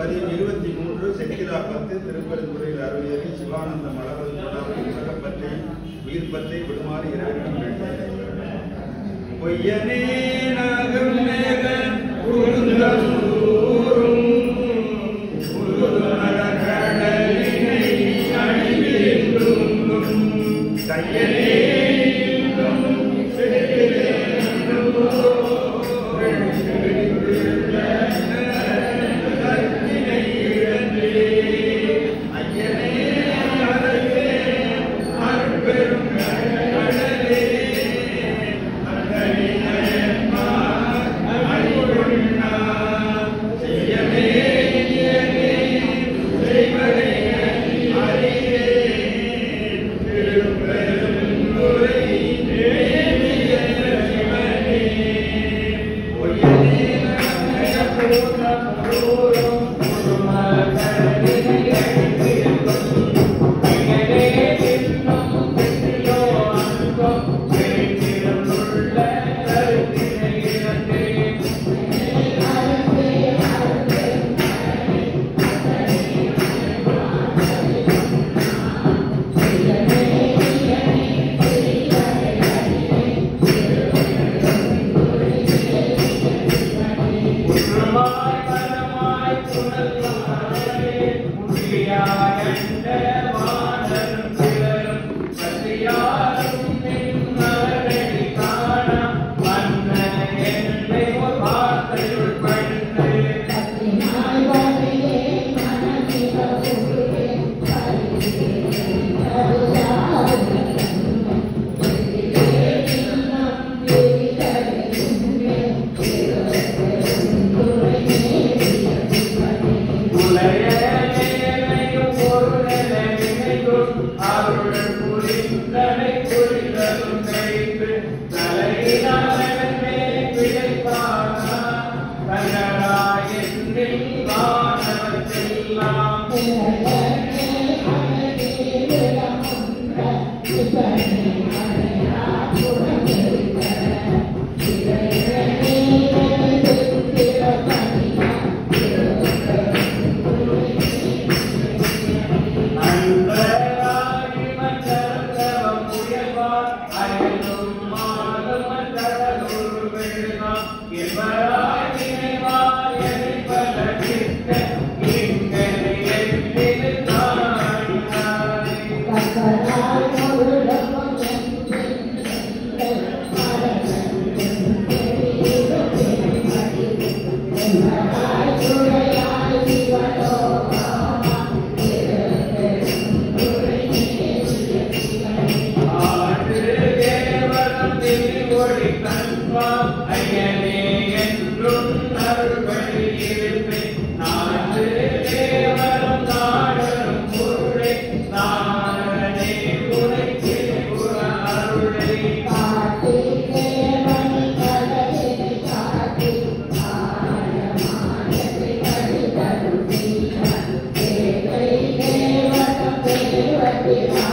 பதிவு இருபத்தி மூன்று செக்கிலா பத்து திருப்பெருந்துறையில் அருளியறி சிவானந்த மலர்கள் தொடர்பு உலகம் பற்றி உயிர் பற்றி விடுமாறு இறைவனிடம் வேண்டியது பொய்யனே நகம் மேக குருந்தூரும் கடலினை அணிவின்றும் கையனே இன்பம் கற்பினை இழந்தே ஐயனே அழகே அருட்பெரும் கடலே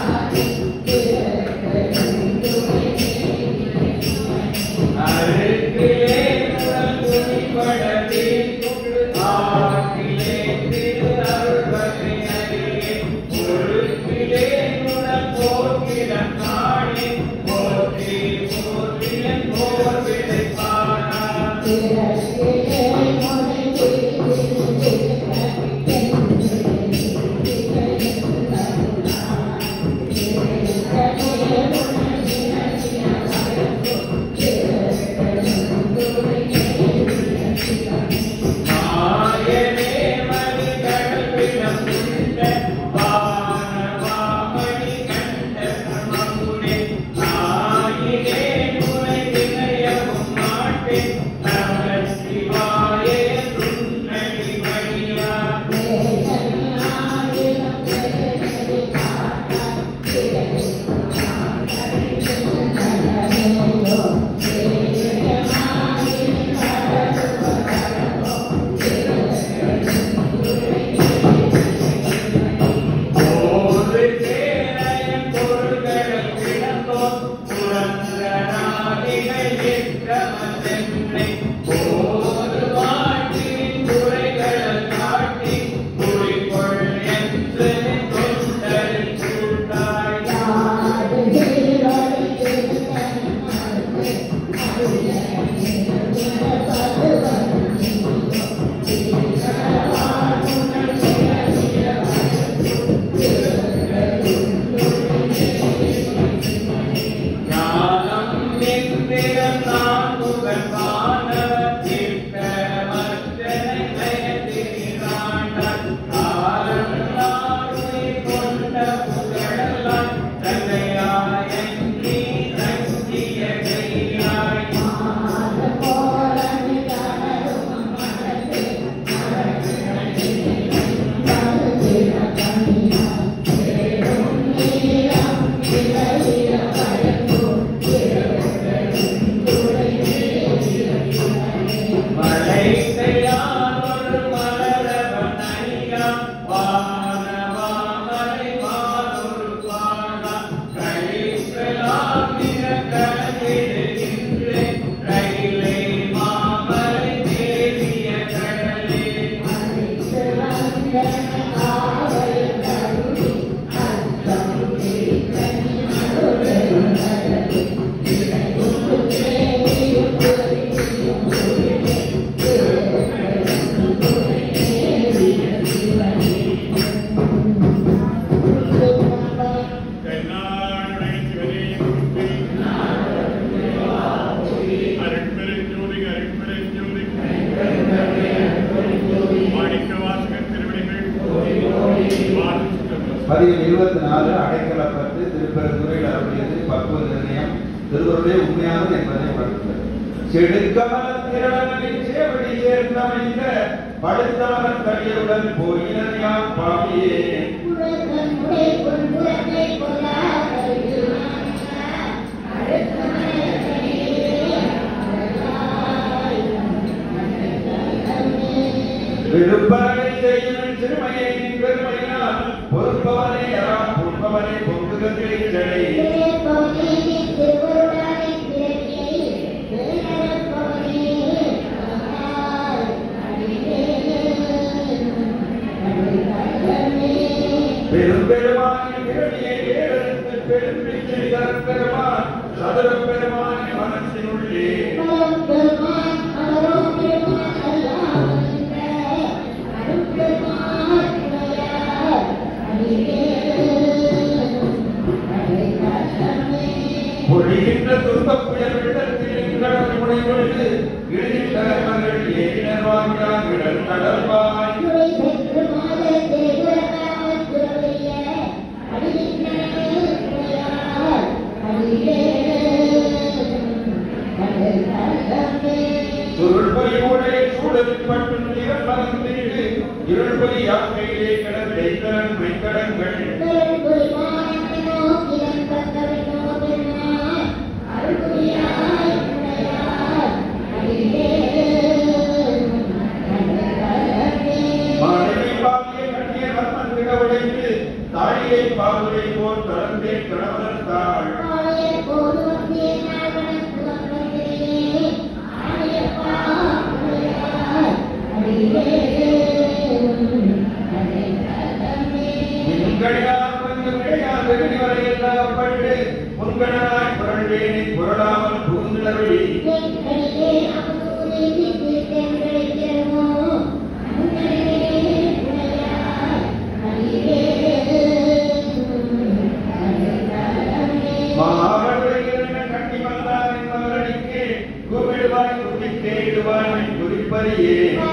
அருகே தென்னாடுடைய சிவனே போற்றி. அருட்பெருஞ்சோதி, அருட்பெருஞ்சோதி. மாணிக்க வாசகர் திருவடிகள் வாழ்த்துக்கள். பதிவு இருபத்தி நாலு அடைக்கலப்பட்டு திருப்பெருந்துறையில் அருளியது பக்குவ நிர்ணயம் திருவருடைய உண்மையானது என்பதை படுத்துகிறது செடுக்கமலத்திரளின் சேவடி சேர்ந்தமைந்த படுத்தவன் தடியுடன் போயினர் யாம் பாவியே விருப்பனை செய்யும் சிறுமையை நின் பெருமையினால் பொறுப்பவனை யாம் பொறுப்பவனை பொங்குகிறே செடை பெரும் பெருமானி பிறவியை ஏறெடுத்து பெரும் பிச்சை தரும் பெருமான் சதுர பெருமானி மனசினுள்ளே பொழிகின்ற துன்பப் புயல் வெள்ளத்தில் கடல் முனை பொழுது இழுகின்ற மகள் ஏறினர் வாங்கிறான் விடல் கடல்வாய் சுருள் பொறி உடைய சூழல் பட்டு நிறம் மறந்தீடு இருள் பொறி யாக்கையிலே கடல் தைத்தரன் மைக்கடங்கள் மாணவி பாவியை கட்டிய வர்மன் விட உடைந்து தாழியை பாவுரை போல் கலந்தே கடவுளர் தாள் உங்களால் வந்து விளையால் வெகுளி வரையெல்லாம் பட்டு உங்களாய் புரண்டேனே புரளாமல் பூந்துளவழி மாவடுகிற கட்டி வந்தார் என்பவரடிக்கு கூப்பிடுவாய் குடித்தே இடுவாய் குறிப்பறியே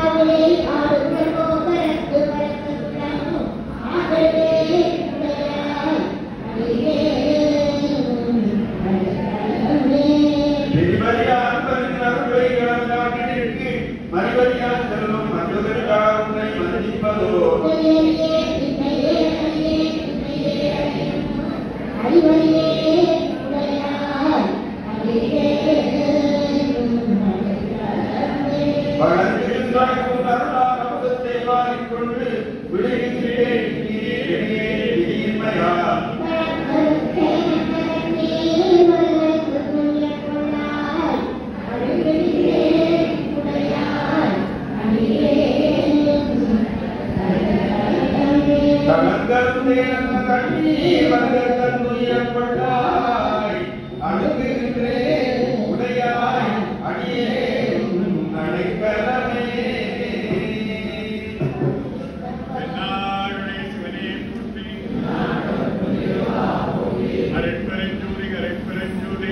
திருமதியார் பெருகிற அருளை கடந்தாட்டிற்கு மறுபடியார் செல்வம் மற்றதற்கா உன்னை மதிப்பதோ வளர்ந்திருந்தாய் உன் அருளால் அமுதத்தை வாரிக்கொண்டு விடுகின்றேன் வெளியே விதியின்மையா தகங்கருந்தே அந்த கண்ணீர் வந்தன் துயரப்பட்டாய் அணுகுகின்றேன் உடையாய் அடியே நடைபெறவே தென்னாடுடைய சிவனே போற்றி. அருட்பெருஞ்சோதி, அருட்பெருஞ்சோதி.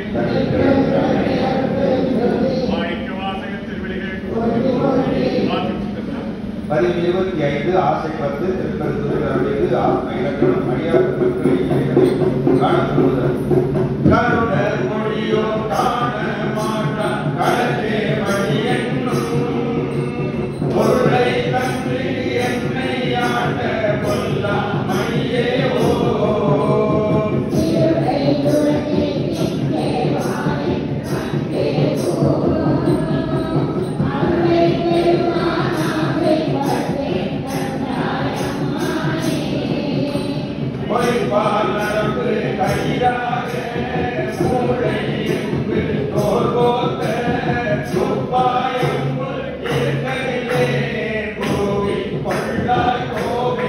மாணிக்க வாசகர் திருவடிகள் வாழ்த்துக்கள். பதிவு இருபத்தி ஐந்து ஆசை பத்து திருப்பெருந்துறை அருளியது ஆத்ம இலக்கணம் அடியார் மக்களை காணப்படுவது கருணர் மொழியோ காண மாட்டான் கடலே மணி என்னும் பொருளை தந்து என்னை ஆண்ட கொல்லா மணியே ஓ பொய்ப்பால் நரம்பு கையாக மூளை எங்கு தோல் போத்த துப்பாயம் இருக்கையிலே கோவி கொள்ளாய் கோவே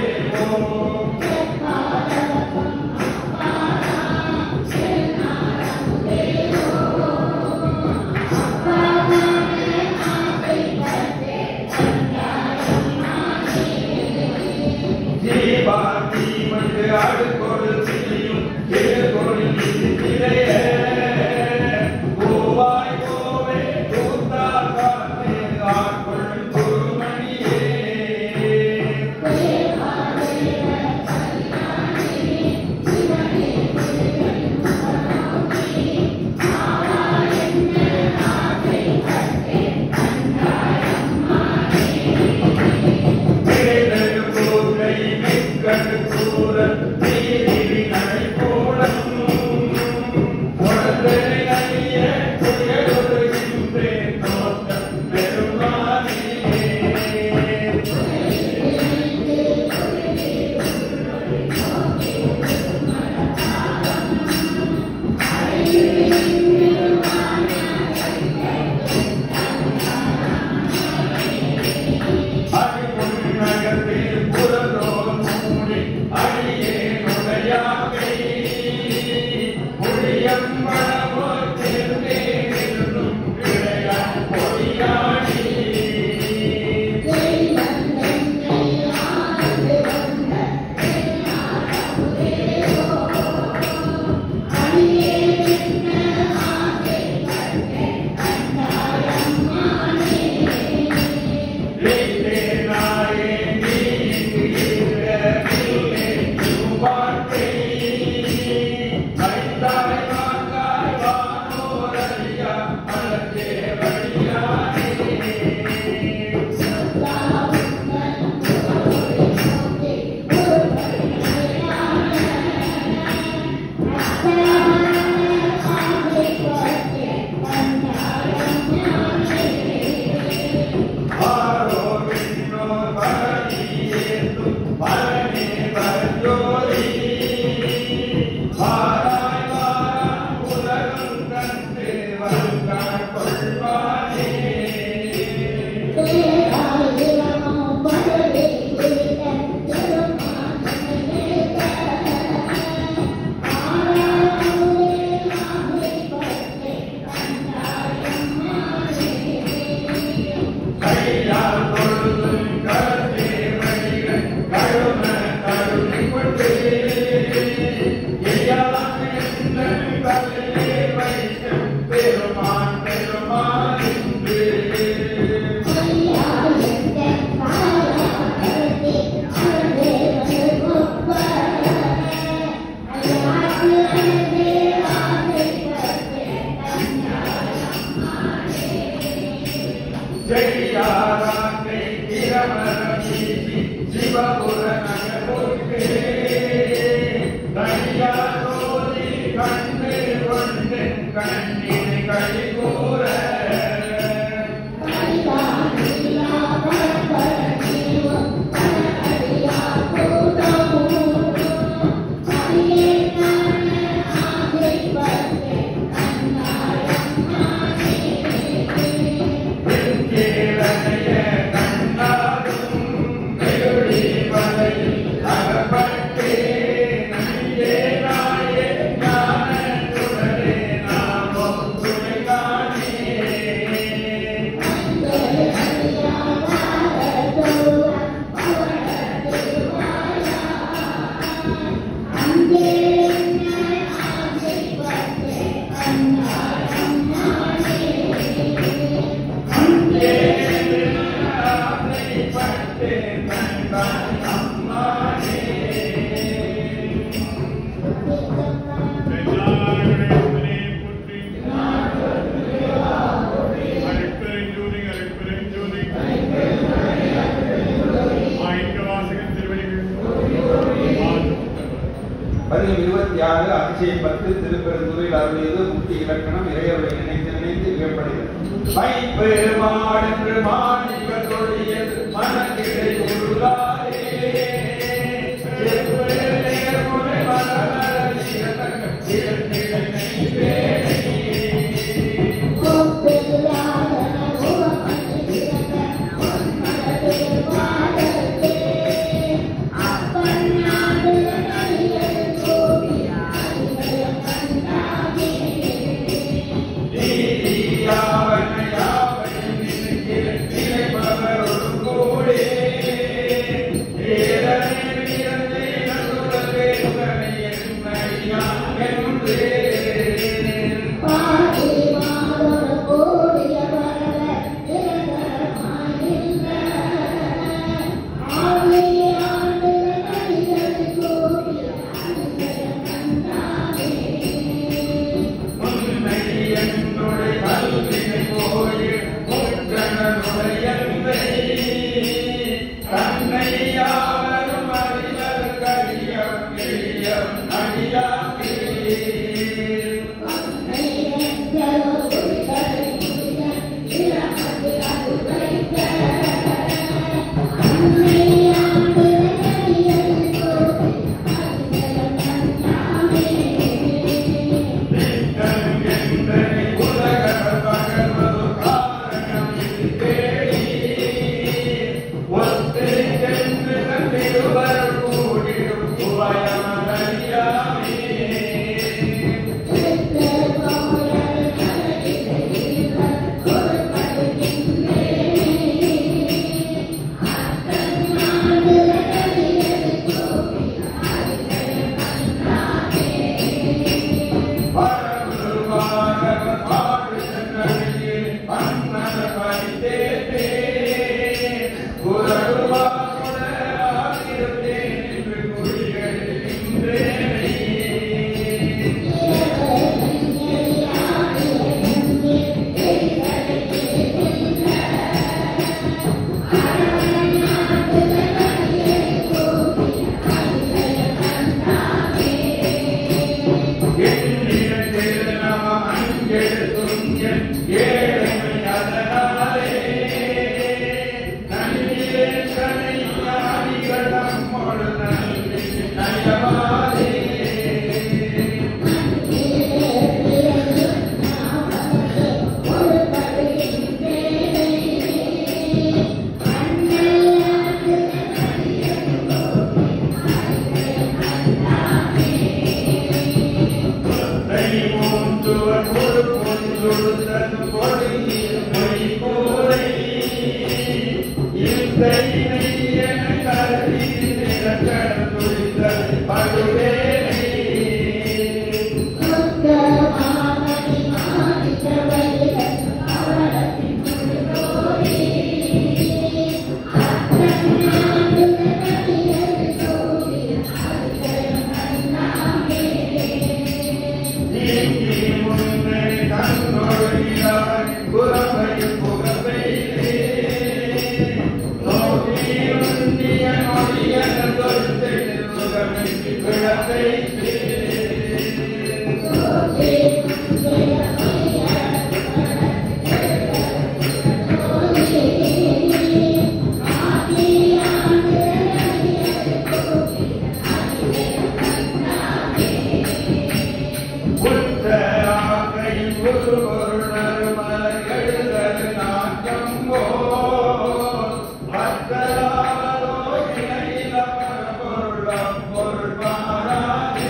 ஓ பதிகம் இருபத்தி ஆறு அதிசயம் பத்து திருப்பெருந்துறையில் அருளியது முக்தி இலக்கணம் இறையவரை நினைத்து நினைத்து வியப்படுகிறது மைப்பெருமாள் என்று மாணிக்க தொழியது மனதிலே உருளாரே செவ்வேலே முனை மலரறிய தங்க சிறந்திட நெய்வேலி. நீதியாவன யாவன நினைக்கிற நினைப்பவரோடு கூடே. ஏறனே வீரனே நடுவரே உடனே என்னையா என்றே. உன்னை என்னுடைய கல்வினை போய் முற்றனுடைய தன்னை யாவரும் அறிவர் கரியம் கிரியம் அடியாக்கி கூடிடும் உபயமறியாமே கெடுத்தும் என் ஏழ்மை அதனாலே நன்றியே கனையாடிகள் நம்மோடு நன்றி நயமாதே தைமூன்றுவர் ஒரு பொன்றுடுத்தன் பொறியில் மொழி கூரை இத்தைனை என கருதி நிறக்கடந்துழித்தல் படுவேனை நீக்கி முன்னை தன்னொழியாய் புறமை புகழ்வையிலே நோக்கி உன்னிய நொடியன தொழுத்தை சுகமின்றி விழத்தைத்தே புத்தராகையில் ஒரு பொருளர் மலர்கள் நாட்டம் போல் பத்தராலோ இணையிலமர பொருளம் பொருள் பாராதே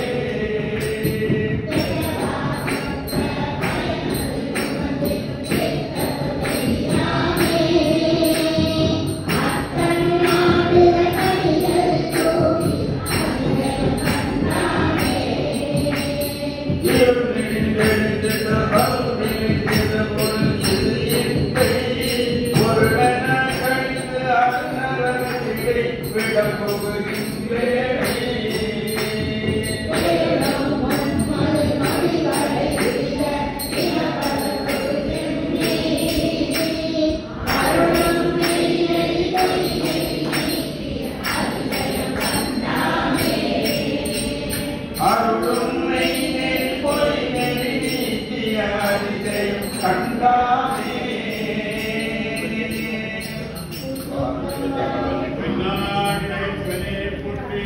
கண்டாமே பின்னாடினை போற்றி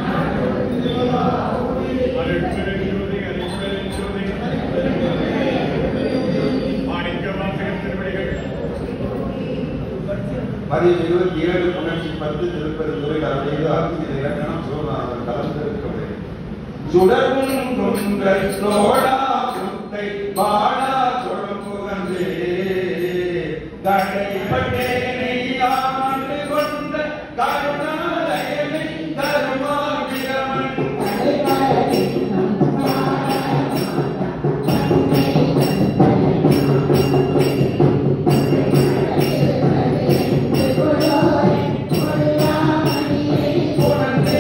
அருட்பெருஞ்சோதி அருட்பெருஞ்சோதி மாணிக்க வாசகர் திருவடிகள் பதிவு இருபத்தி ஏழு புணர்ச்சி பத்து திருப்பெருந்துறை அருளைந்து அறுபது இலக்கணம் சிவநாதன் கலந்திருக்கவில்லை சுடரும் கொங்கல் சோழா முத்தை பாடா சொழம்புகந்தே தடைப்பட்டேனை ஆண்டு கொண்ட கருணாலயனை தருமாவிரமன் உணர்ந்தே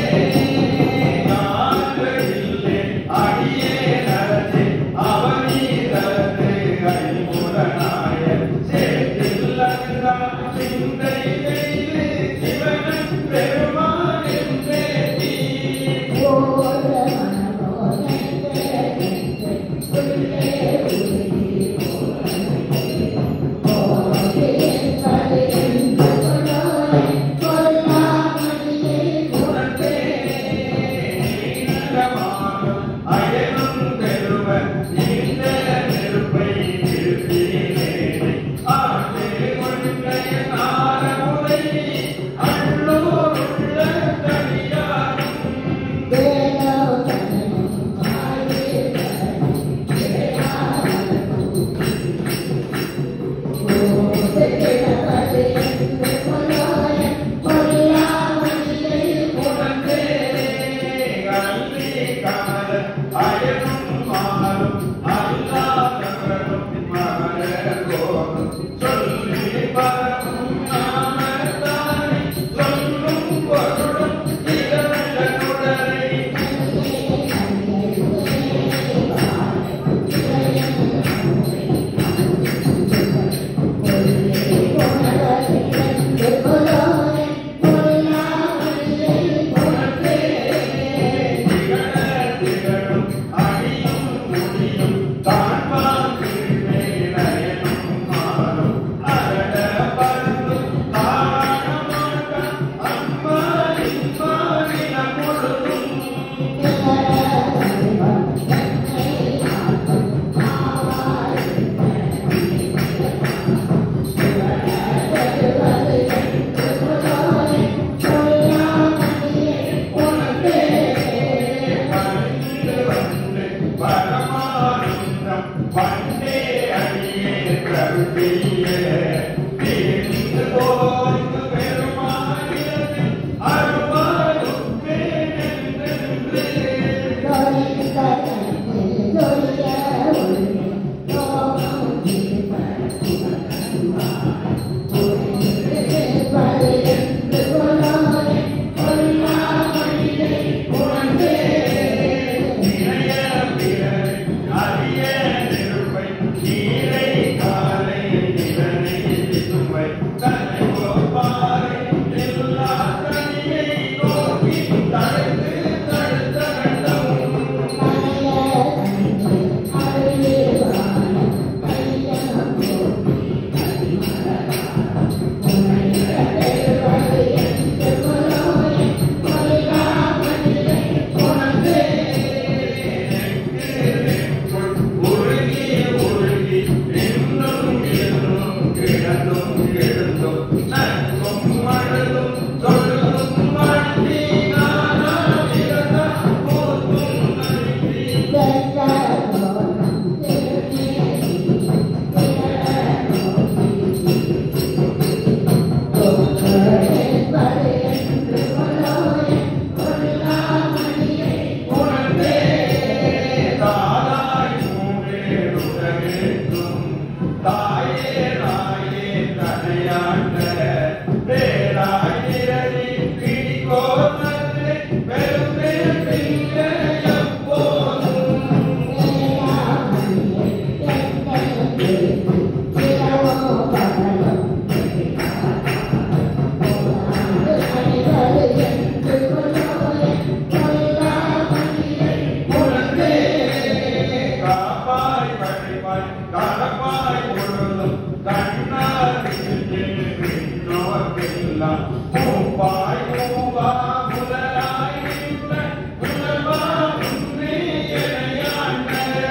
நான்கிலே அடியே நடந்தே அவனீதன் ஆனந்தம் பண்டே அடியே கருதிய தீர்ந்து போய்ந்து பெருமானிடத்தில் அருமாறும் பேரென்றென்று இணைய பிறரை அறிய நெருப்பை நீரை காலை நிலனை சுவை தன்னை கோப்பாரை எல்லா தனியை நோக்கி தடுத்து தடுத்த கண்டம் உருகி உருகி இன்னும் இன்னும் கிடந்தும் எழுந்தும் நன்கும் மழுதும் தொழுதும் மண்டி நானா விரதா போதும் நன்றி உணர்ந்தே தாராய் மூவே உலகெங்கும் தாயே நாயே தனையாண்ட பேராய் நிரலி பிடிக்கோர்ந்தே பெருமே பிங்க எப்போதும் உணர்ந்தே காப்பாய் பழிப்பாய் கலப்பாய் பொருளும் கண்ணால் நோக்கெல்லாம் மூப்பாய் மூவா முதலாய் நின்ற முதல்வா உன்னே எனையாண்ட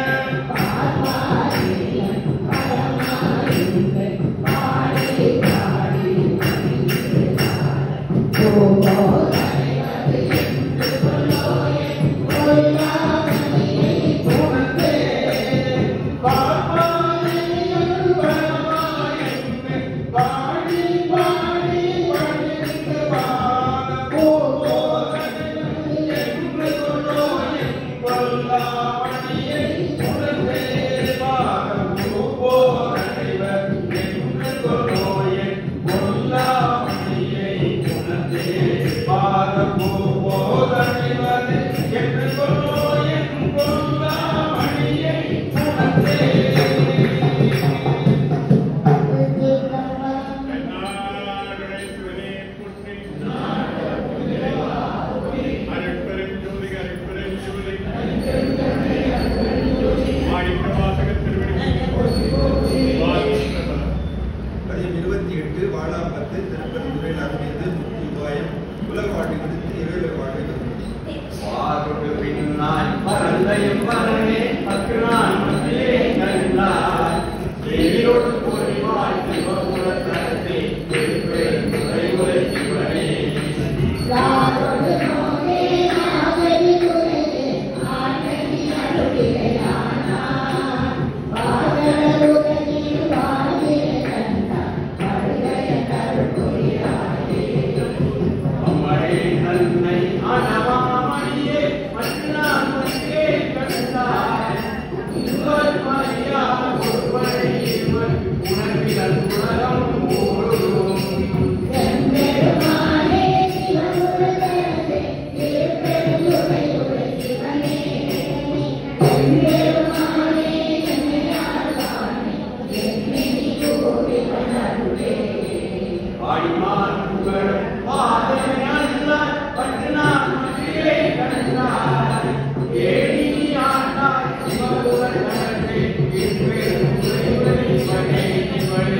என்று சொல்லோ என் கொல்லா மணியை உணர்ந்தே கண்ணாடனை போற்றி அருட்பெருஞ்சோதி அருட்பெருஞ்சோதி மாணிக்க வாசக பதியம் இருபத்தி எட்டு வாழாம்பத்து திருப்பதி துறையில் அருமையது முக்தி உபாயம் உலக வாழ்க்கை விடுத்து இறைவர் வாழ்க்கை விரும்பி வாருடு பின்னாய் பரந்தையும் பரனே பக்ரான் மத்தியே கண்டாய் எதிரொடு பொறிவாய் சிவபுரத்தரசே திருப்பெருந்துறை உரை சிவனே அம்மரே நன்மை அனவாமணியே மற்றான் மத்தியே கண்டாய் உங்கள் மரியா ஒருவரை இவர் உணர்வியல் உலகம் ஓடும் ஆடிமான் புகழும் பாதனையல்லால் பட்டினான் மத்தியே கண்டாய் ஏடி ஆண்டாய் சிவபுரத்தரசே திருப்பெருந்துறை உரை சிவனே சிவனே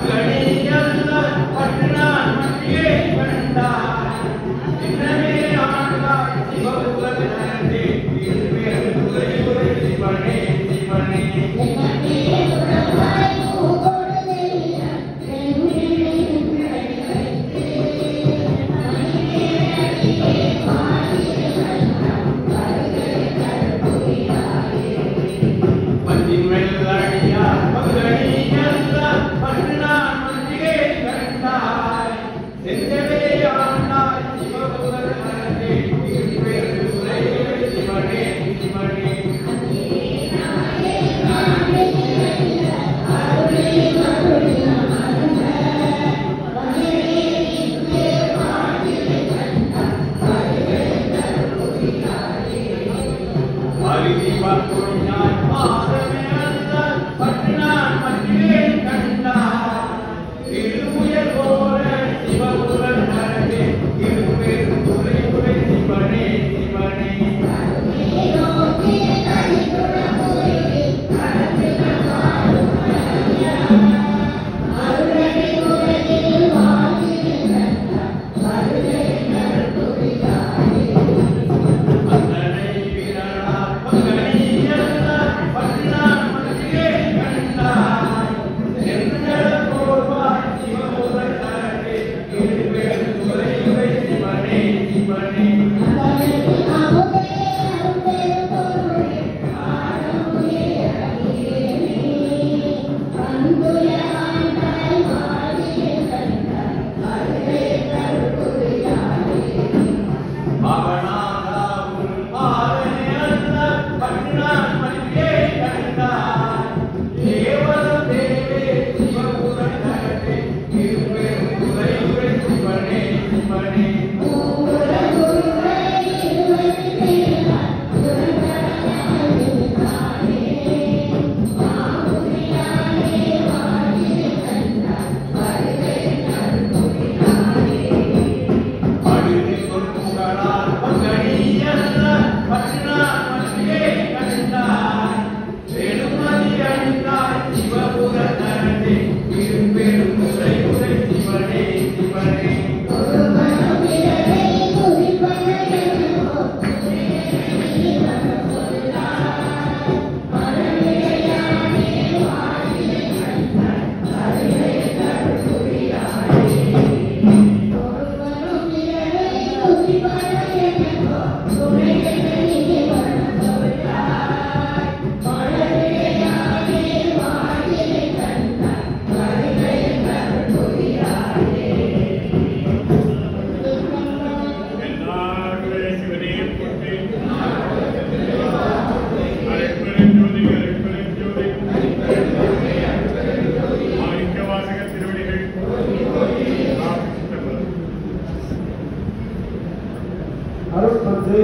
அருட்பத்து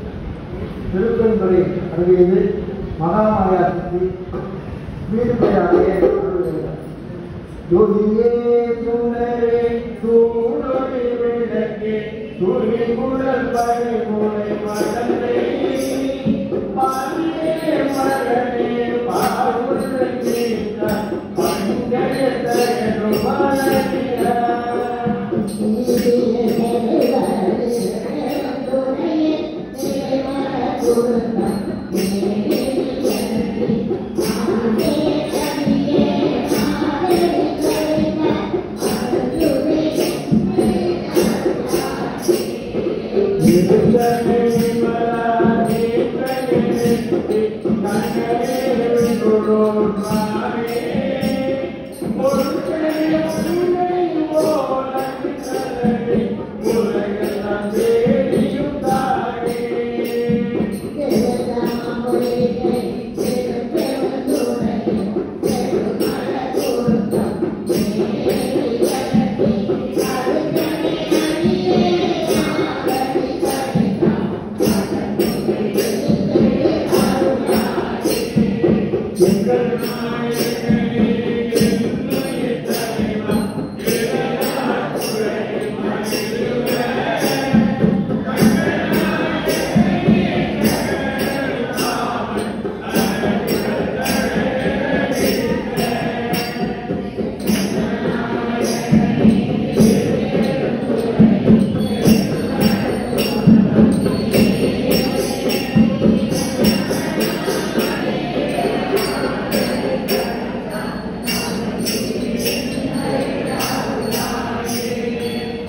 திருப்பெண்பரை அருகியது மகாமாயாசக்தி வீடுபையாகிய ஜோதியே சுந்தரே சூடொளி விளக்கே துணி குழல் படை மூளை மடலை பாடியே மகனே பாவுள்ள கீர்த்த மங்கள தயனு பாலகியா Thank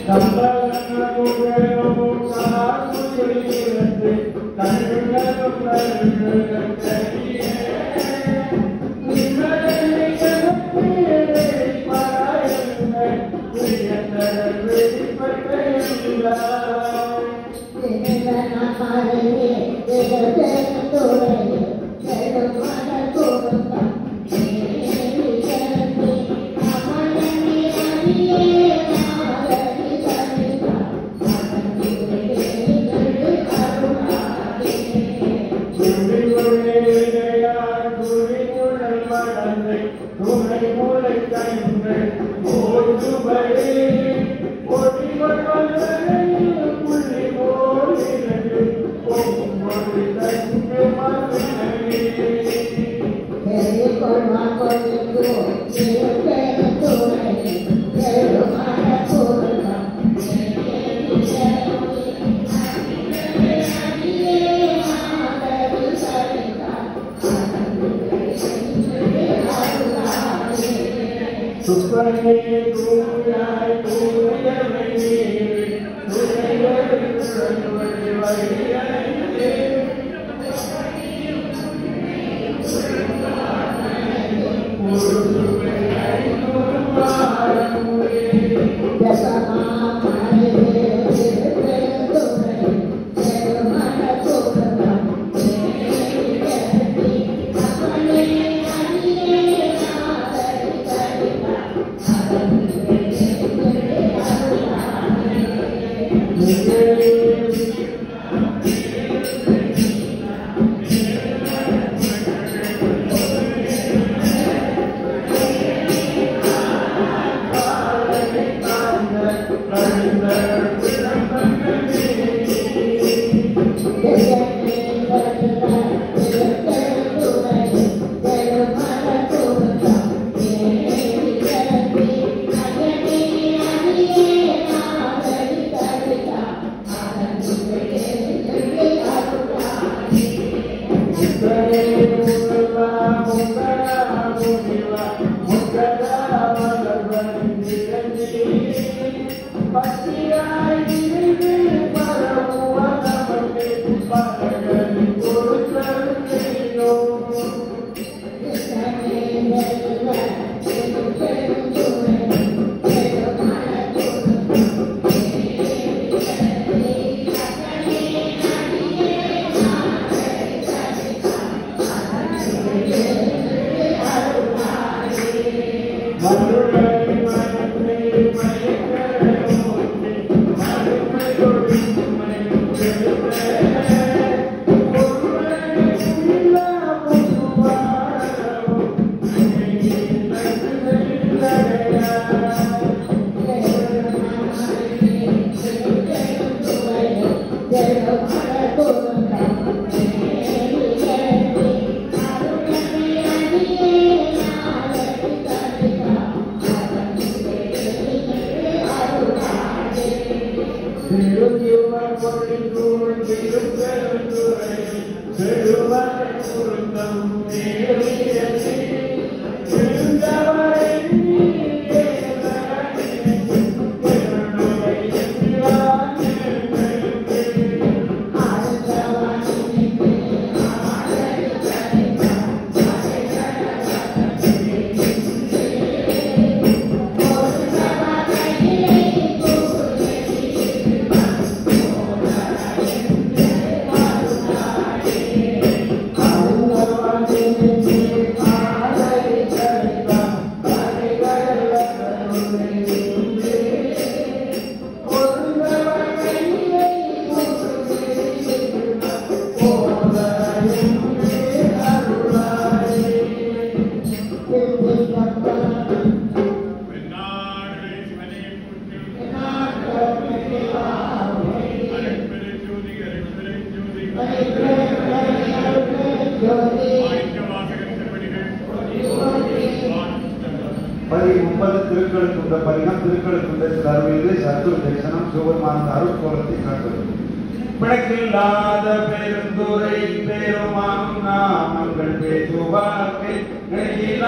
பதி முப்பது திருக்களுக்குண்ட பதிகம் திருக்களுக்குண்ட தருவிலே சத்துரு தரிசனம் சிவபெருமான அருட்கோலத்தை காட்டுவது பிணக்கில்லாத பெருந்துரை பெருமானும் நாமங்கள் பேசுவார்த்தை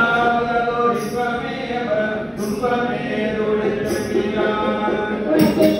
நெகிலாததோர் இன்பமே அவர் துன்பமே தொழில்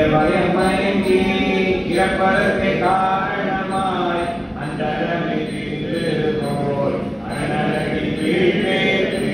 பயமயங்கி இறப்பதற்கு காரணமாய் அந்தரமை தீர்ந்து போல் அரணகி கீழ்பேற்று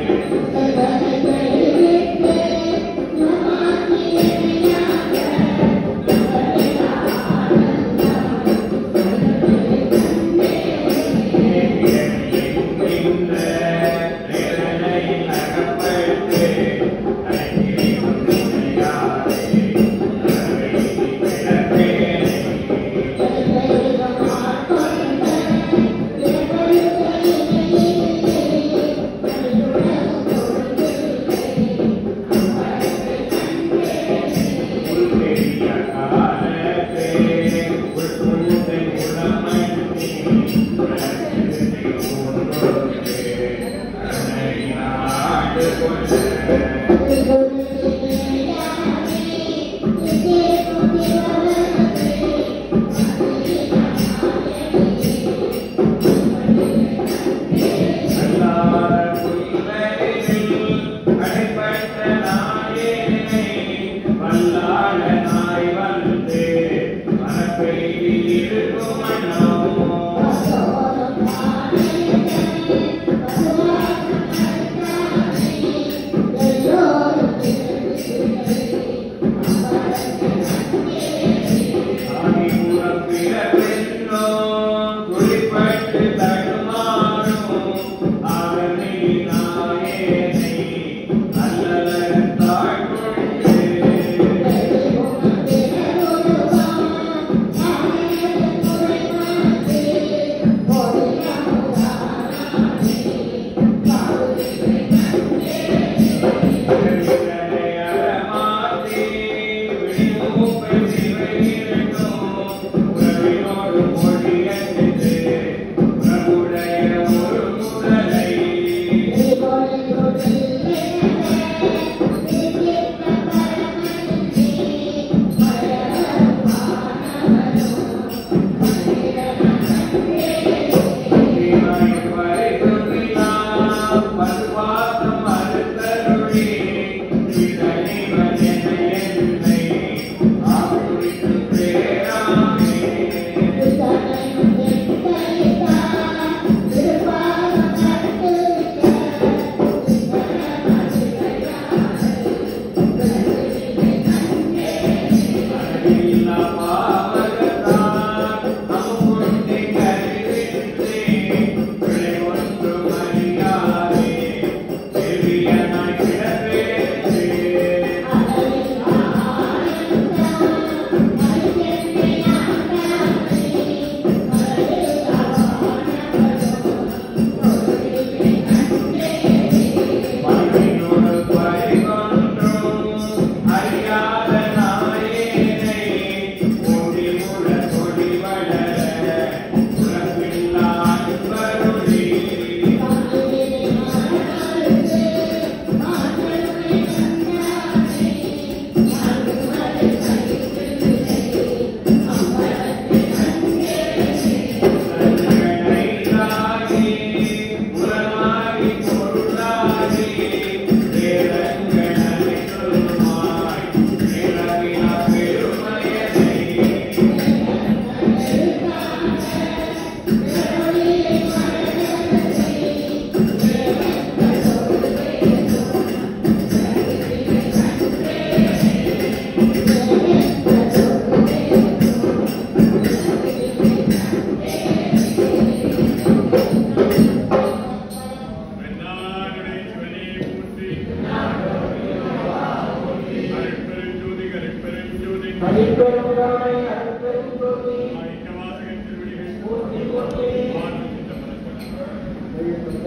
தனிப்பெருங்கருணை அருட்பெருஞ்சோதி ஐக்கியவாசகன் திருவடிகள் போற்றி போற்றி வானம் சித்தமனப்படும்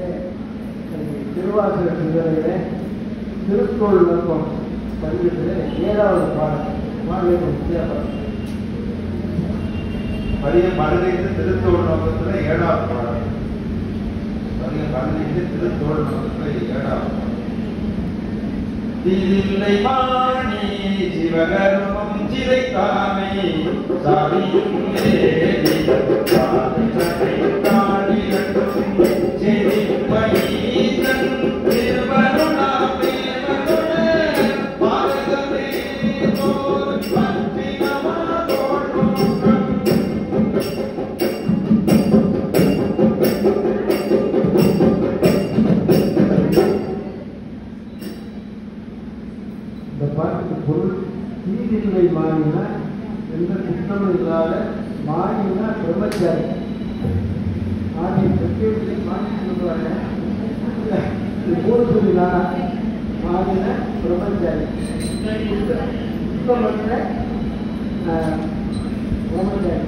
திருவாசக சிந்தனையிலே திருக்குறள் நோக்கம் பதிவிலே ஏழாவது பாடம் பாடலின் வித்தியாசம் பதியம் பதினைந்து திருத்தோடு நோக்கத்துல ஏழாவது பாடல் பதியம் பதினைந்து திருத்தோடு நோக்கத்துல ஏழாவது பாடல் தீதில்லை மாணி சிவகர்மம் சிதைத்தாமை சாதியும் பாரதமே கேள்வி மாற்றி சொல்லுவாங்க இது மூணு சொல்லினா மாநில பிரபஞ்சாரி இப்போ வந்து பிரம்மச்சாரி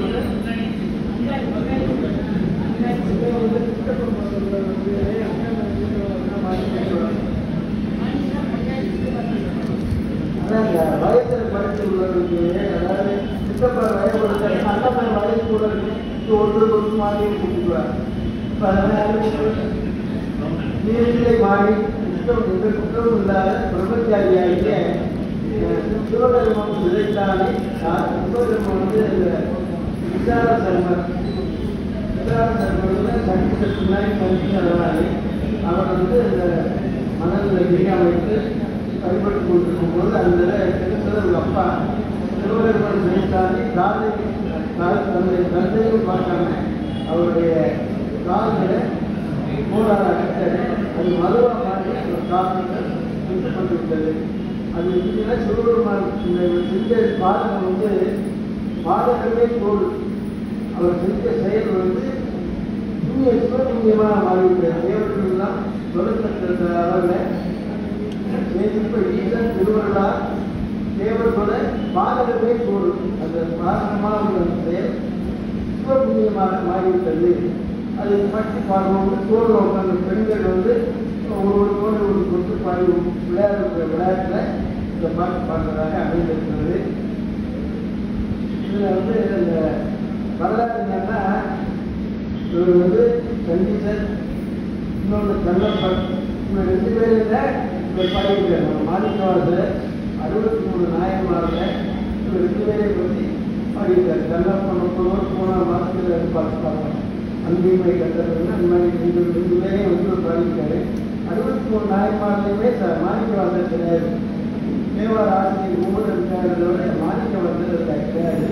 அதான் இந்த வயசில் படித்து உள்ளவர்களுக்கு அதாவது சித்தப்பா வயப்படுத்த அந்த மாதிரி வயசு கூட இருக்கு ஒருத்தருக்கு ஒரு மாதிரி கூப்பிடுவாங்க இப்போ அதனால நீரிலே மாறி குற்றம் எந்த குற்றமும் இல்லாத பிரம்மச்சாரியாகிய சிவபெருமன் சிதைத்தானே சிவபெருமன் வந்து இந்த விசார சர்மர் விசார சர்மரில் சக்தி முன்னாடி கல்வி அதனாலே அவர் வந்து இந்த மனதில் கிரியா வைத்து வழிபட்டு கொண்டிருக்கும் போது அந்த கிட்டத்தட்ட ஒரு அப்பா சிவபெருமன் சிதைத்தானே காலை தன்னுடைய தந்தையும் பார்க்காம அவருடைய கால்களை போராட அடித்தது அது மதுவா மாறி ஒரு காரணங்கள் சுத்தப்பட்டு விட்டது அது இல்லைன்னா சிவபெருமான் இந்த செஞ்ச பாதகம் வந்து பாதகமே தோல் அவர் செஞ்ச செயல் வந்து புண்ணிய சிவபுண்ணியமாக மாறிவிட்டது தேவர்கள் எல்லாம் சொல்லத்தக்க அளவில் இப்ப ஈசன் திருவருளா தேவர்களோட பாதகமே தோல் அந்த பாதகமான ஒரு செயல் சிவபுண்ணியமாக மாறிவிட்டது அதை பற்றி பாடும்போது தோல் உட்கார்ந்த பெண்கள் வந்து ஒரு ஒரு ஒரு கொண்டு பாடி விளையாடுற விளையாட்டில் இந்த பாட்டு பாடுறதாக அமைந்திருக்கிறது இதில் வந்து இந்த வரலாறு என்னன்னா இவர் வந்து கண்டிஷன் இன்னொன்று கண்ணப்பன் இவங்க ரெண்டு பேரும் இவர் பாடியிருக்காரு நம்ம மாணிக்கவாசர் அறுபத்தி மூணு நாயன்மாரில் இவர் ரெண்டு பேரையும் பற்றி பாடியிருக்காரு கண்ணப்பன் போனோம் போன மாதத்தில் பார்த்துப்பாங்க அங்கேயுமே கட்டதுன்னு அந்த மாதிரி ரெண்டு ரெண்டு பேரையும் வந்து இவர் பாடியிருக்காரு அறுபத்தி மூணு நாயன்மார்லையுமே சார் மாணிக்கவாசர் கிடையாது தேவார ஆசிரியர் ஒவ்வொரு இருக்காருன்றத விட மாணிக்கவாசர் இருக்காரு கிடையாது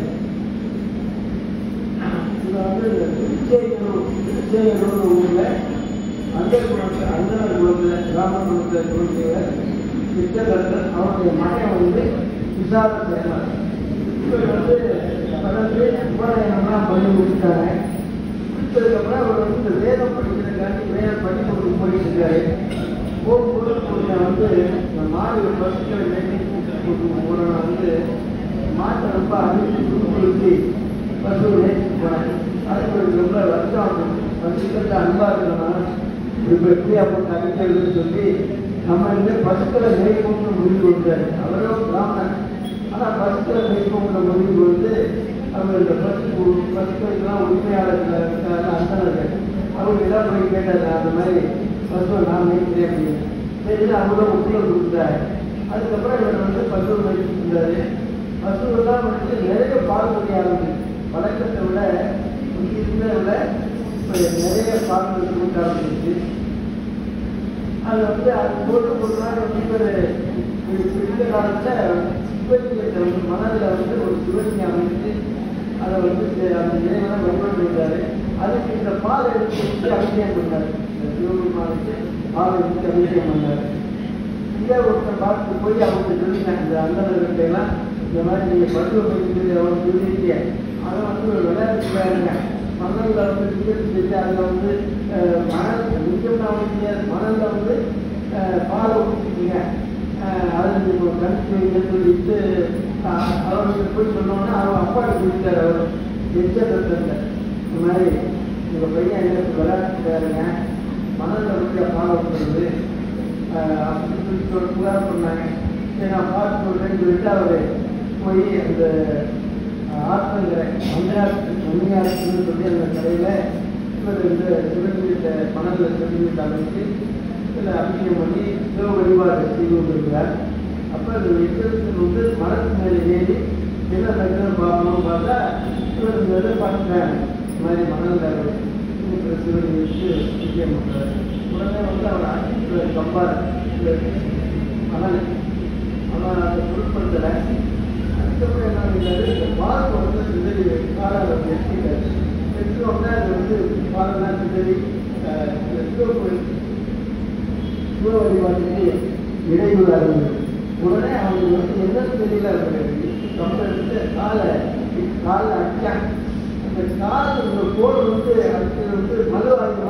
இது வந்து இந்த திருச்செயலூர் திருச்செயலூர் ஊரில் அந்த குலத்தில் அந்தனர் குலத்தில் கிராம குலத்தில் தோன்றியவர் சித்தகர்த்தன் அவருடைய மகன் வந்து விசால சேனர் இவர் வந்து பிறந்து உபநயனம்லாம் பண்ணி முடிச்சிட்டாங்க முடிச்சதுக்கப்புறம் அவர் வந்து இந்த வேதம் படிக்கிறதுக்காண்டி வேதம் பண்ணி கொண்டு போயிட்டு இருக்காரு போகும்போது கொஞ்சம் வந்து இந்த மாடு பசுக்களை மேலே போன வந்து மாட்டை ரொம்ப அழிச்சு துன்புறுத்தி பசுவை நேற்று போனேன் அதுக்கு ஒரு ரொம்ப வருஷம் பசுக்கள் அன்பா இருக்கணும் இப்போ எப்படியா போட்டு அடிக்கிறதுன்னு சொல்லி நம்ம இந்த பசுக்களை மேய்ப்போம்னு முடிவு கொடுத்தாரு அவரும் பிராமணன் ஆனால் பசுக்களை மேய்ப்போம்னு முடிவு கொடுத்து அவர் இந்த பசு பசுக்களுக்கெல்லாம் உரிமையாளர்கள் இருக்காரு அந்தனர்கள் அவங்க எல்லாம் போய் கேட்டாரு அந்த மாதிரி பசுவை நான் மேய்க்கிறேன் அப்படின்னு சரி அவங்களும் ஒப்புதல் கொடுத்தாரு அதுக்கப்புறம் இவர் வந்து பசுவை மேய்ச்சிட்டு இருந்தாரு பசுவெல்லாம் வந்து நிறைய பால் குடிய ஆரம்பிச்சு வழக்கத்தை விட இங்கே இருந்ததை விட இப்போ நிறைய பால் கொடுக்க ஆரம்பிச்சு அது வந்து அது போட்டு ஒரு நாள் வந்து ஒரு பிடித்த காலத்தில் சிவலிங்கத்தை வந்து மனதில் வந்து ஒரு சிவலிங்கம் அமைத்து அதை வந்து சே- அந்த இறைவனை வழிபாடு செய்தாரு அதுக்கு இந்த பால் எடுத்து வச்சு அபிஷேகம் பண்ணார் இந்த சிவபெருமானுக்கு பால் எடுத்து அபிஷேகம் பண்ணார் இதை ஒருத்தர் பார்த்து போய் அவங்க சொல்லிட்டாங்க இந்த அந்தனர்கிட்ட எல்லாம் இந்த மாதிரி நீங்கள் பருவ பயிற்சி அவங்க சொல்லியிருக்கீங்க அதை வந்து ஒரு விளையாட்டுக்காருங்க மணலில் வந்து டிக்கெட் செஞ்சு அதில் வந்து அஹ், மணல் நிச்சயம் நான் முடியாது மணலில் வந்து அஹ், பாலை ஊற்றிக்கிங்க அதில் இப்போ கணிச்சு வைங்கன்னு சொல்லிட்டு அஹ், அவர்கிட்ட போய் சொன்னோன்னே அவர் அப்பாட்ட சொல்லிட்டார் அவர் எச்சத்தை இந்த மாதிரி உங்கள் பையன் எனக்கு விளையாட்டுக்காருங்க மணலில் வந்து பாலை ஊற்றுறது ஆஹ் அப்படின்னு சொல்லி ஒரு புகார் பண்ணாங்க சரி நான் பார்த்து சொல்றேன்னு சொல்லிட்டு அவர் போய் அந்த ஆத்தங்கரை மங்கையாற்று மங்கையாற்றுன்னு சொல்லி அந்த கடையில் இவர் இந்த சிவலிங்கத்தை மணலில் சிவலிங்கத்தை அமைச்சு இதில் அபிஷேகம் பண்ணி சிவ வழிபாடு செய்து கொண்டிருக்கிறார் அப்போ இந்த எச்சரிக்கை வந்து மரத்து மேலே ஏறி என்ன நடக்குதுன்னு பார்க்கணும்னு பார்த்தா இவர் இந்த இதை பார்த்துட்டாங்க இந்த மாதிரி மணலில் இருக்கிற சிவலிங்கத்துக்கு அபிஷேகம் பண்ணுறாரு உடனே வந்து அவர் அடிக்கிறார் கம்பார் மணல் அவன் அதை பொருட்படுத்தலை அதுக்கப்புறம் என்ன பண்ணிட்டாரு இந்த பால் வந்து சிதறி காலால் வந்து எட்டிட்டாரு எட்டு உடனே அது வந்து பாலெல்லாம் சிதறி அஹ், இந்த சிவகோயில் சிவ வழிபாட்டுக்கு இடையூறு இருந்தது உடனே அவங்களுக்கு வந்து என்னன்னு தெரியல அவங்களுக்கு கம்பை எடுத்து காலை காலில் அடிச்சாங்க அந்த கால் இந்த கோடு வந்து அடுத்தது வந்து மதுவாதி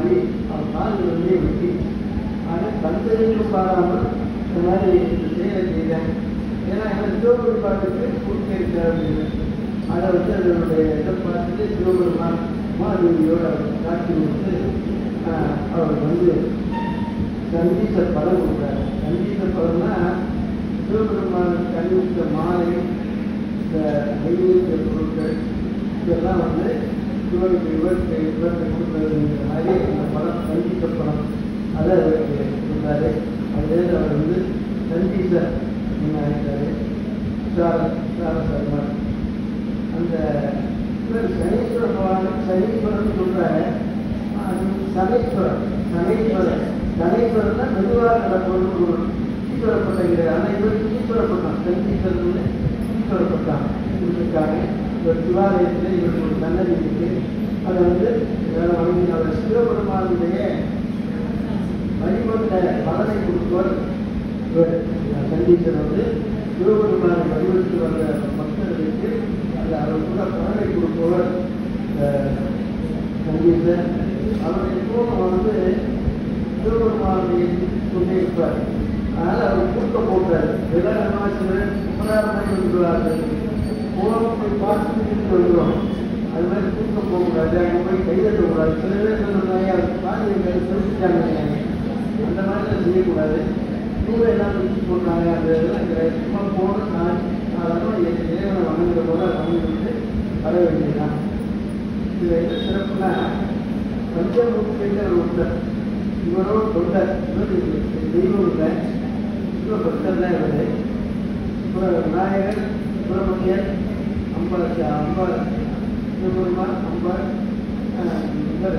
பாடி அவன் காலில் வந்து வெட்டி ஆக தந்தையும் பாடாமல் இந்த மாதிரி இந்த செயலை செய்தேன் ஏன்னா எனக்கு சிவபெருமான் பாட்டுக்கு குறுக்கே தேவையில்லை அதை வந்து அதனுடைய இதை பார்த்துட்டு சிவபெருமான் மாதேவியோட காட்சி கொடுத்து ஆஹ், அவர் வந்து சந்தீச படம் கொடுத்தார் சந்தீச படம்னா சிவபெருமானுக்கு அணிவித்த மாலை இந்த நைவேத்திய பொருட்கள் இதெல்லாம் வந்து இவருக்கு இவருக்கு இவருக்கு கொடுத்ததுங்கிற மாதிரி அந்த படம் சந்தீச படம் அதை அவருக்கு கொடுத்தாரு அதுலேருந்து அவர் வந்து சந்தீசர் என்ன ஆகிட்டாரு சார சார சர்மர் அந்த இவர் சனீஸ்வர பகவான் சனீஸ்வரன் சொல்றாரு அது சனீஸ்வரன் சனீஸ்வரன் சனீஸ்வரன் மெதுவாக நடப்பவன் ஒரு ஈஸ்வரப்பட்ட கிடையாது ஆனால் இவர் ஈஸ்வரப்பட்டான் சனீஸ்வரன் ஈஸ்வரப்பட்டான் இருக்காங்க இவர் சிவாலயத்தில் இவருக்கு ஒரு சன்னதி இருக்கு அதை வந்து வேலை வழங்கி அவர் சிவபெருமானுடைய வழிபட்ட பலனை கொடுப்பவர் இவர் சந்தீசர் வந்து சிவபெருமானை வழிபட்டு வந்த பக்தர்களுக்கு அந்த அவர் கூட பலனை கொடுப்பவர் அஹ், சந்தீசர் அவர் எப்பவும் வந்து சிவபெருமானை கொண்டே இருப்பார் அதனால அவர் கூட்ட போட்டார் விலகமாசிவன் உபகாரமாய் வந்துள்ளார்கள் போனோம் போய் பார்த்து திரும்பி வந்துடும் அது மாதிரி கூட்டம் போகக்கூடாது அங்கே போய் கைதட்டக்கூடாது சில பேர் சொன்னாங்க அது பாதியை தெரிஞ்சுட்டாங்க அந்த மாதிரிலாம் செய்யக்கூடாது இவங்க என்ன தூக்கி போட்டாங்க அது இதெல்லாம் கிடையாது சும்மா போன நான் அதெல்லாம் என் இறைவனை வணங்குற போல வணங்கிட்டு வர வேண்டியதுதான் இதில் என்ன சிறப்புனா பஞ்சமுக்கியர் ஒருத்தர் இவரோ தொண்டர் இவர் தெய்வம் இல்லை இவர் பக்தர் தான் இவர் இவர் விநாயகர் சுப்பிரமணியர் அம்பாள் அம்பாள் சிவபெருமான் அம்பாள் ஆஹ், இவர்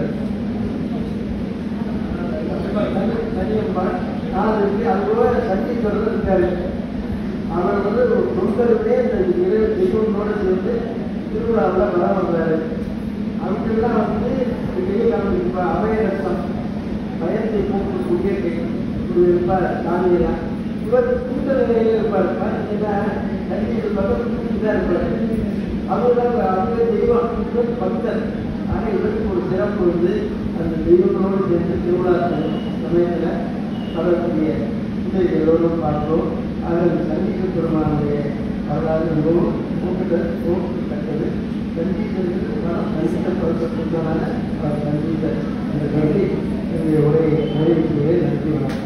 சனியம்பாள் நாலு இருக்கு அது கூட சண்டீஸ்வரர் இருக்காரு அவர் வந்து ஒரு தொண்டருடைய இந்த இறை தெய்வங்களோட சேர்ந்து திருவிழாவில் வர வந்தாரு அவங்கெல்லாம் வந்து பெரிய இப்போ அபயரசம் பயத்தை போக்கக்கூடிய இருப்பார் சாமியெல்லாம் இவர் கூட்ட நிலையில் இருப்பார் பார்த்தீங்கன்னா சண்டீஸ்வரர் பக்கம் தூக்கி தான் இருப்பார் அவங்க அவங்க தெய்வம் இவர் பக்தர் ஆனால் இவருக்கு ஒரு சிறப்பு வந்து அந்த தெய்வங்களோடு சேர்ந்து திருவிழா சமயத்தில் வரக்கூடிய இந்த எல்லோரும் பார்க்கிறோம் ஆக அந்த சங்கீத பெருமானுடைய வரலாறு மிகவும் கூப்பிட்ட கூப்பிட்டது சங்கீதத்துக்கு மனம் சங்கீதப்படுத்தப்பட்டதான அவர் சங்கீத என்ற கருதி என்னுடைய உரையை நிறைவேற்றுவதை நன்றி வணக்கம்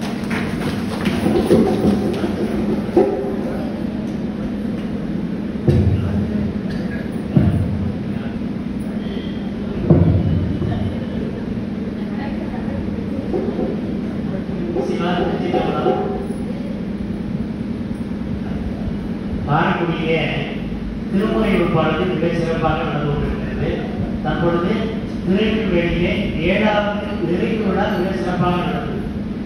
காரைக்குடியிலே திருமுறை உட்பாடு மிக சிறப்பாக நடந்து கொண்டிருக்கிறது தற்பொழுது திருநெல்வேலியிலே ஏழாவது நிறைவு விழா மிக சிறப்பாக நடந்தது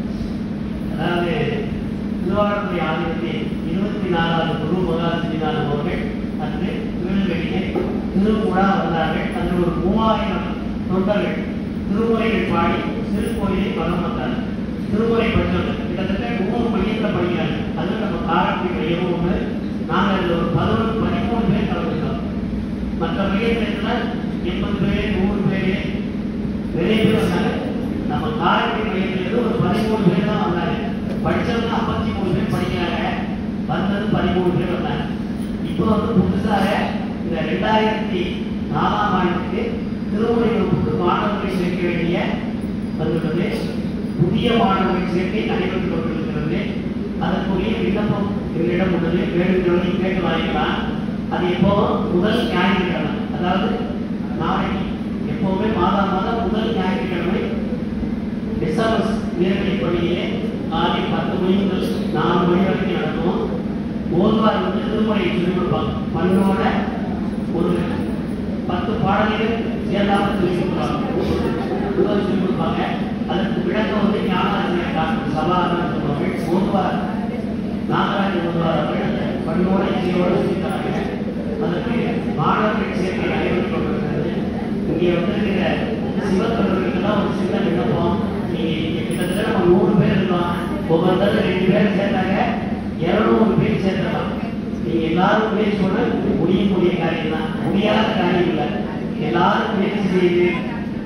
அதாவது திருவாரூரை ஆலயத்தில் இருபத்தி நாலாவது குரு மகா சிறிதான அவர்கள் அன்று திருநெல்வேலியிலே திருவிழா வந்தார்கள் அதில் ஒரு மூவாயிரம் தொண்டர்கள் திருமுறைகள் பாடி திருக்கோயிலை வலம் வந்தார்கள் திருமுறை படித்தவர்கள் கிட்டத்தட்ட மூணு மையத்தில் படிக்கிறாங்க அதில் நம்ம காரக்குடி மையமும் ஒன்று நாங்கள் அதில் ஒரு பதினொன்று பதிமூணு பேர் கலந்துருக்கோம் மற்ற மையத்தில் எண்பது பேர் நூறு பேர் நிறைய பேர் வந்தாங்க நம்ம காரைக்குடி மையத்திலிருந்து ஒரு பதிமூணு பேர் தான் வந்தாங்க படிச்சவங்க ஐம்பத்தி மூணு பேர் படிக்கிறாங்க வந்தது பதிமூணு பேர் வந்தாங்க இப்போ வந்து புதுசாக இந்த ரெண்டாயிரத்தி நாலாம் ஆண்டுக்கு திருமுறை வகுப்புக்கு மாணவர்களை சேர்க்க வேண்டிய வந்துள்ளது புதிய மாணவர்கள் சேர்க்கை நடைபெற்றுக் கொண்டிருக்கிறது அதற்குரிய விண்ணப்பம் எங்களிடம் உள்ளது வேண்டுகிறவரை கேட்டு வாங்கிக்கலாம் அது எப்போ முதல் ஞாயிற்றுக்கிழமை அதாவது நாளைக்கு எப்பவுமே மாதா மாதம் முதல் ஞாயிற்றுக்கிழமை எஸ்ஆர்எஸ் உயர்நிலைப் பள்ளியிலே காலை பத்து மணி முதல் நாலு மணி வரைக்கும் நடக்கும் ஓதுவார் வந்து திருமுறையை சொல்லிக் கொடுப்பாங்க பண்ணோட ஒரு பத்து பாடல்கள் சேர்ந்தாமல் சொல்லிக் கொடுப்பாங்க முதல் சொல்லிக் கொடுப்பாங்க அதற்கு விளக்கம் வந்து ஞானாசிரியர் டாக்டர் சபாதான் சொல்லுவாங்க ஓதுவார் நாகராஜ ஓதுவார் அவர்கள் அந்த பண்ணோட இசையோடு சொல்லித் தராங்க அதற்கு மாணவர்கள் சேர்க்கை நடைபெற்றுக் கொண்டிருக்கிறது இங்கே வந்திருக்கிற சிவத்தொடர்களுக்கெல்லாம் ஒரு சின்ன விண்ணப்பம் நீங்க இங்க கிட்டத்தட்ட நம்ம நூறு பேர் இருக்கோம் ஒவ்வொருத்தரும் ரெண்டு பேர் சேர்ந்தாங்க இருநூறு பேர் சேர்ந்தலாம் நீங்க எல்லாரும் முயற்சி பண்ண முடியக்கூடிய காரியம் தான் முடியாத காரியம் இல்லை எல்லாரும் முயற்சி செய்து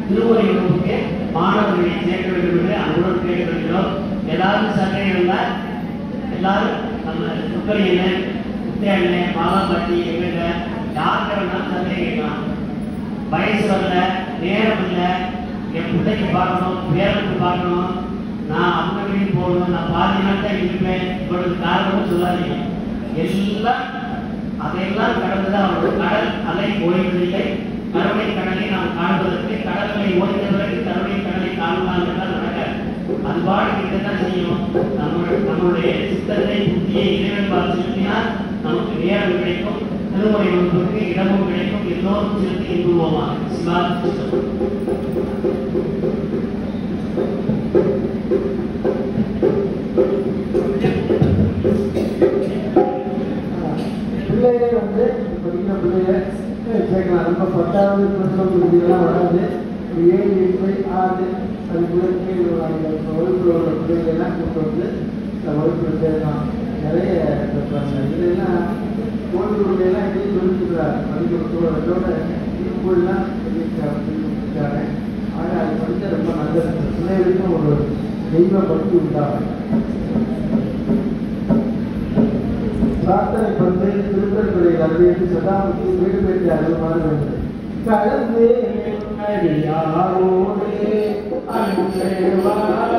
திருமுறை வகுப்புக்கு மாணவர்களை சேர்க்க வேண்டும் என்று அன்புடன் கேட்டுக்கொள்கிறோம் ஏதாவது சந்தேகம் இருந்தால் எல்லாரும் நம்ம சுக்கரியனை முத்தையண்ணே மாலாம்பட்டி எங்கிட்ட யார்கிட்ட வேணாலும் சந்தேகம் கேட்கலாம் வயசு வரல நேரம் இல்லை என் பிள்ளைக்கு பார்க்கணும் பேரனுக்கு பார்க்கணும் நான் அவங்க வீட்டுக்கு போகணும் நான் பாதி நாள் தான் இருப்பேன் இவ்வளவு காரணமும் சொல்லாதீங்க எல்லாம் அதையெல்லாம் கடந்துதான் அவர்கள் கடல் அலை ஓய்வதில்லை கருணை கடலை நாம் காண்பதற்கு கடலை ஓய்ந்த பிறகு கருணை கடலை காணலாம் என்றால் நடக்காது அது பாடு தான் செய்யும் நம்மளுடைய நம்மளுடைய சித்தத்தை புத்தியை இறைவன் பார்த்து செலுத்தினால் நமக்கு நேரம் கிடைக்கும் திருமுறை வகுப்புக்கு இடமும் கிடைக்கும் எல்லோரும் செலுத்தி இன்புவோமா சிவா கிருஷ்ணன் பிள்ளைகளே வந்து படிக்கிற பிள்ளைய சேர்க்கலாம் நம்ம பத்தாவது ப்ளஸ் இதெல்லாம் வராது ஒரு ஏழு எட்டு ஆறு அதுக்குள்ள கீழ் வகுப்பில் உள்ள பிள்ளைகளெல்லாம் கூப்பிட்டு வந்து இந்த வகுப்பில் சேர்க்கலாம் நிறைய இருப்பாங்க இதெல்லாம் கோவிலூர்லாம் இதையும் சொல்லிக்கிறார் படிக்கிறதோட ஸ்கூல்லாம் சொல்லியிருக்காங்க ஆனால் அது படித்தா ரொம்ப நல்லது பிள்ளைகளுக்கும் ஒரு தெய்வ பக்தி உண்டாகும் பிரார்த்தனை பண்ணி திருப்பதிகளை அறிவித்து சதாமுக்கு வீடு பெற்று அருள்மாறு வேண்டும் கலந்து யாரோடு அன்பே வா